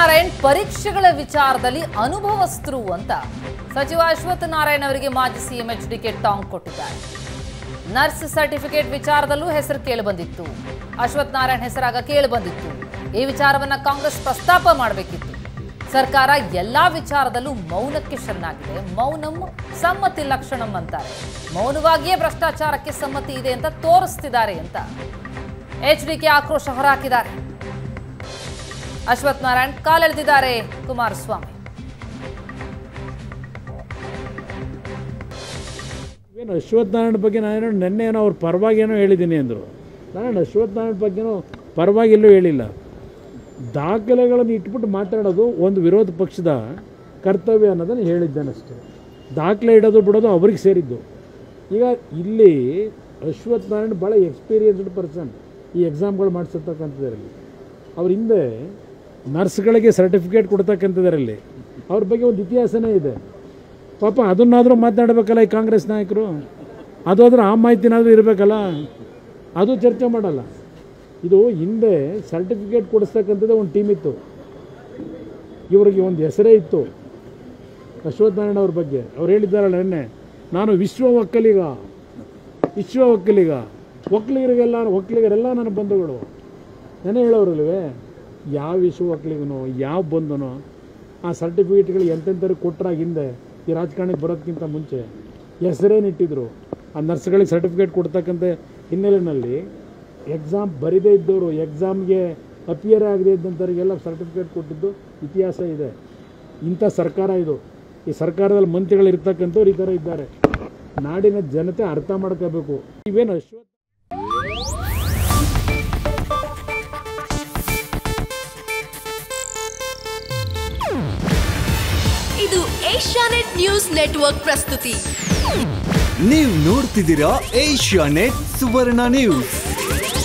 ನಾರಾಯಣ್ ಪರೀಕ್ಷೆಗಳ ವಿಚಾರದಲ್ಲಿ ಅನುಭವಸ್ಥರು ಅಂತ ಸಚಿವ ಅಶ್ವಥ್ ನಾರಾಯಣ್ ಅವರಿಗೆ ಮಾಜಿ ಸಿಎಂ ಎಚ್ ಡಿ ಕೆ ಟಾಂಗ್ ಕೊಟ್ಟಿದ್ದಾರೆ ನರ್ಸ್ ಸರ್ಟಿಫಿಕೇಟ್ ವಿಚಾರದಲ್ಲೂ ಹೆಸರು ಕೇಳಿಬಂದಿತ್ತು ಅಶ್ವಥ್ ನಾರಾಯಣ್ ಹೆಸರಾಗ ಕೇಳಿಬಂದಿತ್ತು ಈ ವಿಚಾರವನ್ನ ಕಾಂಗ್ರೆಸ್ ಪ್ರಸ್ತಾಪ ಮಾಡಬೇಕಿತ್ತು ಸರ್ಕಾರ ಎಲ್ಲಾ ವಿಚಾರದಲ್ಲೂ ಮೌನಕ್ಕೆ ಶರಣಾಗಿದೆ ಮೌನಂ ಸಮ್ಮತಿ ಲಕ್ಷಣಂ ಅಂತಾರೆ ಮೌನವಾಗಿಯೇ ಭ್ರಷ್ಟಾಚಾರಕ್ಕೆ ಸಮ್ಮತಿ ಇದೆ ಅಂತ ತೋರಿಸ್ತಿದ್ದಾರೆ ಅಂತ ಎಚ್ ಡಿ ಕೆ ಆಕ್ರೋಶ ಹೊರಹಾಕಿದ್ದಾರೆ ಅಶ್ವಥ್ ನಾರಾಯಣ್ ಕಾಲೆಳೆದಿದ್ದಾರೆ ಕುಮಾರಸ್ವಾಮಿ ಏನು ಅಶ್ವಥ್ ನಾರಾಯಣ ಬಗ್ಗೆ ನಾನೇನೋ ನೆನ್ನೆ ಏನೋ ಅವ್ರ ಪರವಾಗಿ ಏನೋ ಹೇಳಿದ್ದೀನಿ ಅಂದರು ನಾನು ಅಶ್ವಥ್ ನಾರಾಯಣ ಬಗ್ಗೆನೂ ಪರವಾಗಿ ಎಲ್ಲೂ ಹೇಳಿಲ್ಲ ದಾಖಲೆಗಳನ್ನು ಇಟ್ಬಿಟ್ಟು ಮಾತಾಡೋದು ಒಂದು ವಿರೋಧ ಪಕ್ಷದ ಕರ್ತವ್ಯ ಅನ್ನೋದನ್ನು ಹೇಳಿದ್ದೇನಷ್ಟೇ ದಾಖಲೆ ಇಡೋದು ಬಿಡೋದು ಅವ್ರಿಗೆ ಸೇರಿದ್ದು ಈಗ ಇಲ್ಲಿ ಅಶ್ವಥ್ ನಾರಾಯಣ್ ಭಾಳ ಎಕ್ಸ್ಪೀರಿಯನ್ಸ್ಡ್ ಪರ್ಸನ್ ಈ ಎಕ್ಸಾಮ್ಗಳು ಮಾಡಿಸಿರ್ತಕ್ಕಂಥದ್ರಲ್ಲಿ ಅವ್ರ ಹಿಂದೆ ನರ್ಸ್ಗಳಿಗೆ ಸರ್ಟಿಫಿಕೇಟ್ ಕೊಡ್ತಕ್ಕಂಥದ್ರಲ್ಲಿ ಅವ್ರ ಬಗ್ಗೆ ಒಂದು ಇತಿಹಾಸನೇ ಇದೆ ಪಾಪ ಅದನ್ನಾದರೂ ಮಾತನಾಡಬೇಕಲ್ಲ ಈ ಕಾಂಗ್ರೆಸ್ ನಾಯಕರು ಅದಾದ್ರೂ ಆ ಮಾಹಿತಿನಾದರೂ ಇರಬೇಕಲ್ಲ ಅದು ಚರ್ಚೆ ಮಾಡಲ್ಲ ಇದು ಹಿಂದೆ ಸರ್ಟಿಫಿಕೇಟ್ ಕೊಡಿಸ್ತಕ್ಕಂಥದ್ದೇ ಒಂದು ಟೀಮ್ ಇತ್ತು ಇವರಿಗೆ ಒಂದು ಹೆಸರೇ ಇತ್ತು ಅಶ್ವಥ್ ನಾರಾಯಣ ಅವ್ರ ಬಗ್ಗೆ ಅವ್ರು ಹೇಳಿದ್ದಾರಲ್ಲ ನಿನ್ನೆ ನಾನು ವಿಶ್ವ ಒಕ್ಕಲಿಗ ವಿಶ್ವ ಒಕ್ಕಲಿಗ ಒಕ್ಕಲಿಗರಿಗೆಲ್ಲ ಒಕ್ಕಲಿಗರೆಲ್ಲ ನನ್ನ ಬಂಧುಗಳು ನೆನೆ ಹೇಳೋರಲ್ವೇ ಯಾವ ವಿಶ್ವ ಒಕ್ಕಲಿಗನೋ ಯಾವ ಬಂಧನೋ ಆ ಸರ್ಟಿಫಿಕೇಟ್ಗಳು ಎಂತೆಂಥವ್ರಿಗೆ ಕೊಟ್ಟರಾಗ ಹಿಂದೆ ಈ ರಾಜಕಾರಣಕ್ಕೆ ಬರೋದಕ್ಕಿಂತ ಮುಂಚೆ ಹೆಸರೇನಿಟ್ಟಿದ್ರು ಆ ನರ್ಸ್ಗಳಿಗೆ ಸರ್ಟಿಫಿಕೇಟ್ ಕೊಡ್ತಕ್ಕಂಥ ಹಿನ್ನೆಲೆಯಲ್ಲಿ ಎಕ್ಸಾಮ್ ಬರಿದೇ ಇದ್ದವರು ಎಕ್ಸಾಮ್ಗೆ ಅಪಿಯರ್ ಆಗದೇ ಇದ್ದಂಥವ್ರಿಗೆಲ್ಲ ಸರ್ಟಿಫಿಕೇಟ್ ಕೊಟ್ಟಿದ್ದು ಇತಿಹಾಸ ಇದೆ ಇಂಥ ಸರ್ಕಾರ ಇದು ಈ ಸರ್ಕಾರದಲ್ಲಿ ಮಂತ್ರಿಗಳು ಇರ್ತಕ್ಕಂಥವ್ರು ಈ ಥರ ಇದ್ದಾರೆ ನಾಡಿನ ಜನತೆ ಅರ್ಥ ಮಾಡ್ಕೋಬೇಕು ಇವೇನು ಅಶ್ವತ್ಥ ಇದು ಏಷ್ಯಾನೆಟ್ ನ್ಯೂಸ್ ನೆಟ್ವರ್ಕ್ ಪ್ರಸ್ತುತಿ ನೀವು ನೋಡ್ತಿದ್ದೀರಾ ಏಷ್ಯಾ ನೆಟ್ ಸುವರ್ಣ ನ್ಯೂಸ್